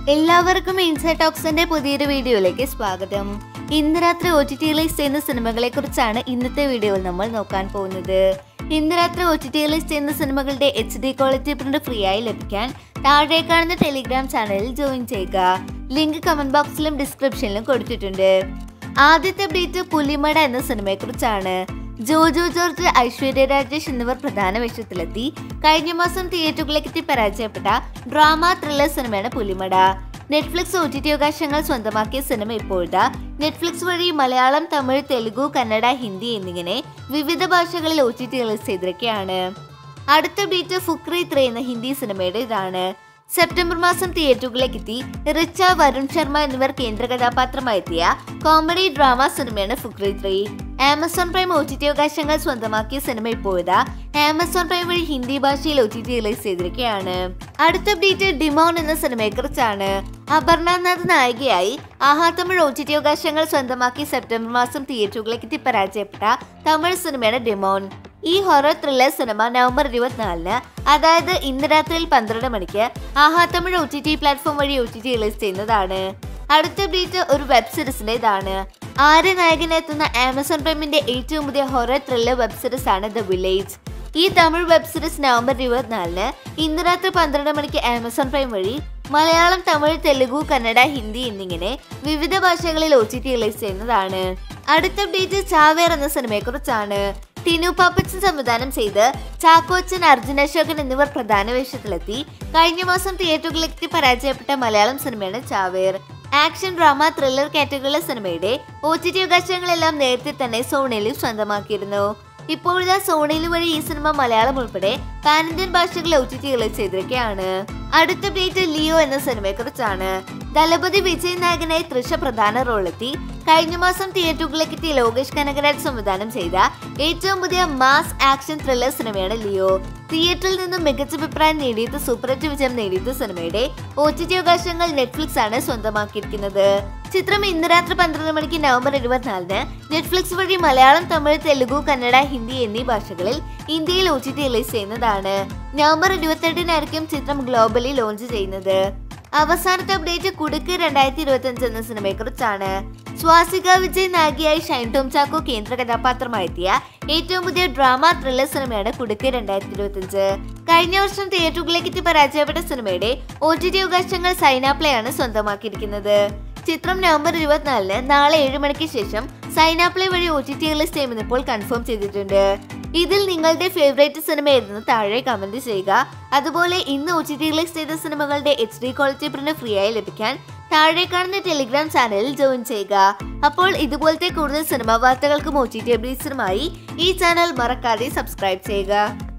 എല്ലാവർക്കും ഇൻസൈറ്റ് ടോക്സിന്റെ പുതിയൊരു വീഡിയോയിലേക്ക് സ്വാഗതം ഇന്ന് രാത്രി ഒ ടി ടി റിലീസ് ചെയ്യുന്ന സിനിമകളെ കുറിച്ചാണ് ഇന്നത്തെ വീഡിയോയിൽ നമ്മൾ നോക്കാൻ പോകുന്നത് ഇന്ന് രാത്രി ഒ ടി ടി റിലീസ് ചെയ്യുന്ന സിനിമകളുടെ H D quality print free ആയി ലഭിക്കാൻ താഴെ കാണുന്ന ടെലിഗ്രാം ചാനലിൽ ജോയിൻ ചെയ്യുക ലിങ്ക് കമന്റ് ബോക്സിലും ഡിസ്ക്രിപ്ഷനിലും കൊടുത്തിട്ടുണ്ട് ആദ്യത്തെ അപ്ഡേറ്റ് പുലിമട എന്ന സിനിമയെക്കുറിച്ചാണ് ജോജോ ജോർജ് ഐശ്വര്യ രാജേഷ് എന്നിവർ പ്രധാന വേഷത്തിലെത്തി കഴിഞ്ഞ മാസം തിയേറ്ററുകളിലെത്തി പരാജയപ്പെട്ട ഡ്രാമ ത്രില്ലർ സിനിമയാണ് Pulimada Netflix O T T അവകാശങ്ങൾ സ്വന്തമാക്കിയ സിനിമ ഇപ്പോഴത്തെ നെറ്റ്ഫ്ലിക്സ് വഴി മലയാളം തമിഴ് തെലുഗു കന്നഡ ഹിന്ദി എന്നിങ്ങനെ വിവിധ ഭാഷകളിൽ ഒ ടി ടി റിലീസ് ചെയ്തിരിക്കുകയാണ് അടുത്ത ബീറ്റ് ഫുക്രി ത്രീ എന്ന ഹിന്ദി സിനിമയുടെ ഇതാണ് സെപ്റ്റംബർ മാസം തിയേറ്ററുകളിലേക്ക് എത്തി റിച്ച വരുൺ ശർമ്മ എന്നിവർ കേന്ദ്ര കഥാപാത്രമായി എത്തിയ കോമഡി ഡ്രാമ സിനിമയാണ് Fukrey three Amazon prime O T T അവകാശങ്ങൾ സ്വന്തമാക്കിയ സിനിമ ഇപ്പോഴത്തെ ആമസോൺ പ്രൈം വഴി ഹിന്ദി ഭാഷയിൽ ഒ ടി ടി റിലീസ് ചെയ്തിരിക്കുകയാണ് അടുത്ത അപ്ഡേറ്റ് ഡിമോൺ എന്ന സിനിമയെക്കുറിച്ചാണ് അപർണനാഥ് നായികയായി Aha Tamil O T T അവകാശങ്ങൾ സ്വന്തമാക്കി സെപ്റ്റംബർ മാസം തിയേറ്ററുകളിലേക്ക് എത്തി പരാജയപ്പെട്ട തമിഴ് സിനിമയാണ് ഡിമോൺ ഈ ഹൊറർ ത്രില്ലർ സിനിമ നവംബർ ഇരുപത്തിനാലിന് അതായത് ഇന്ന് രാത്രിയിൽ പന്ത്രണ്ട് മണിക്ക് Aha Tamil O T T platform വഴി ഒ ടി ടി റിലീസ് ചെയ്യുന്നതാണ് അടുത്ത അപ്ഡേറ്റ് ഒരു വെബ് സീരീസിന്റെ ഇതാണ് ആര്യ നായകനെത്തുന്ന ആമസോൺ പ്രൈമിന്റെ ഏറ്റവും പുതിയ ഹൊറർ ത്രില്ലർ വെബ് സീരീസ് ആണ് ദ വില്ലേജ് ഈ തമിഴ് വെബ് സീരീസ് നവംബർ ഇരുപത്തിനാലിന് ഇന്ന് രാത്രി പന്ത്രണ്ട് മണിക്ക് ആമസോൺ പ്രൈം വഴി മലയാളം തമിഴ് തെലുഗു കന്നഡ ഹിന്ദി എന്നിങ്ങനെ വിവിധ ഭാഷകളിൽ ഒ ടി ടി റിലീസ് ചെയ്യുന്നതാണ് അടുത്ത അപ്ഡേറ്റ് ചാവേർ എന്ന സിനിമയെക്കുറിച്ചാണ് ടിനു പാപ്പച്ചൻ സംവിധാനം ചെയ്ത് ചാക്കോച്ചൻ അർജുൻ അശോകൻ എന്നിവർ പ്രധാന വേഷത്തിലെത്തി കഴിഞ്ഞ മാസം തിയേറ്ററുകളിലെത്തി പരാജയപ്പെട്ട മലയാളം സിനിമയാണ് ചാവേർ ആക്ഷൻ ഡ്രാമ ത്രില്ലർ കാറ്റഗറിയിലെ സിനിമയുടെ ഒ ടി ടി അവകാശങ്ങളെല്ലാം നേരത്തെ തന്നെ സോണിയിൽ സ്വന്തമാക്കിയിരുന്നു ഇപ്പോഴത്തെ സോണിയിൽ വഴി ഈ സിനിമ മലയാളം ഉൾപ്പെടെ പാൻ ഇന്ത്യൻ ഭാഷകളിൽ ഒ ടി ടി റിലീസ് ചെയ്തിരിക്കുകയാണ് അടുത്ത അപ്ഡേറ്റ് ലിയോ എന്ന സിനിമയെക്കുറിച്ചാണ് ദളപതി വിജയ് നായകനായി തൃശ പ്രധാന റോളെത്തി കഴിഞ്ഞ മാസം തിയേറ്ററുകളിലേക്ക് എത്തിയ ലോകേഷ് കനകരാജ് സംവിധാനം ചെയ്ത ഏറ്റവും പുതിയ മാസ് ആക്ഷൻ ത്രില്ലർ സിനിമയാണ് ലിയോ തിയേറ്ററിൽ നിന്നും മികച്ച അഭിപ്രായം നേടിയത് സൂപ്പർ ഹിറ്റ് വിജയം നേടിയത് സിനിമയുടെ ഒ ടി ടി അവകാശങ്ങൾ നെറ്റ്ഫ്ലിക്സ് ആണ് സ്വന്തമാക്കിയിരിക്കുന്നത് ചിത്രം ഇന്ന് രാത്രി പന്ത്രണ്ട് മണിക്ക് നവംബർ ഇരുപത്തിനാലിന് നെറ്റ്ഫ്ലിക്സ് വഴി മലയാളം തമിഴ് തെലുഗു കന്നഡ ഹിന്ദി എന്നീ ഭാഷകളിൽ ഇന്ത്യയിൽ ഒ ടി ടി റിലീസ് ചെയ്യുന്നതാണ് നവംബർ ഇരുപത്തെട്ടിനായിരിക്കും ചിത്രം ഗ്ലോബലി ലോഞ്ച് ചെയ്യുന്നത് അവസാനത്തെ അപ്ഡേറ്റ് കുടുക്ക് രണ്ടായിരത്തി ഇരുപത്തി അഞ്ച് എന്ന സിനിമയെക്കുറിച്ചാണ് സ്വാസിക വിജയ് നായികയായി ഷൈൻ ടോം ചാക്കോ കേന്ദ്ര കഥാപാത്രമായി എത്തിയ ഏറ്റവും പുതിയ ഡ്രാമ ത്രില്ലർ സിനിമയാണ് കുടുക്ക് രണ്ടായിരത്തി ഇരുപത്തി അഞ്ച് കഴിഞ്ഞ വർഷം തിയേറ്ററുകളിലേക്ക് എത്തി പരാജയപ്പെട്ട സിനിമയുടെ ഒ ടി ടി അവകാശങ്ങൾ സൈനാപ്ലേ ആണ് സ്വന്തമാക്കിയിരിക്കുന്നത് ചിത്രം നവംബർ ഇരുപത്തിനാലിന് നാളെ ഏഴ് മണിക്ക് ശേഷം സൈനാപ്ലേ വഴി ഒ ടി ടി റിലീസ് ചെയ്യുമെന്ന് ഇപ്പോൾ കൺഫേം ചെയ്തിട്ടുണ്ട് ഇതിൽ നിങ്ങളുടെ ഫേവറേറ്റ് സിനിമ ഏതെന്ന് താഴെ കമന്റ് ചെയ്യുക അതുപോലെ ഇന്ന് ഒ ടി ടി റിലീസ് ചെയ്ത സിനിമകളുടെ H D quality print free ആയി ലഭിക്കാൻ താഴെ കാണുന്ന ടെലിഗ്രാം ചാനലിൽ ജോയിൻ ചെയ്യുക അപ്പോൾ ഇതുപോലത്തെ കൂടുതൽ സിനിമാ വാർത്തകൾക്കും ഒ ടി ടി അപ്ഡേറ്റ്സിനുമായി ഈ ചാനൽ മറക്കാതെ സബ്സ്ക്രൈബ് ചെയ്യുക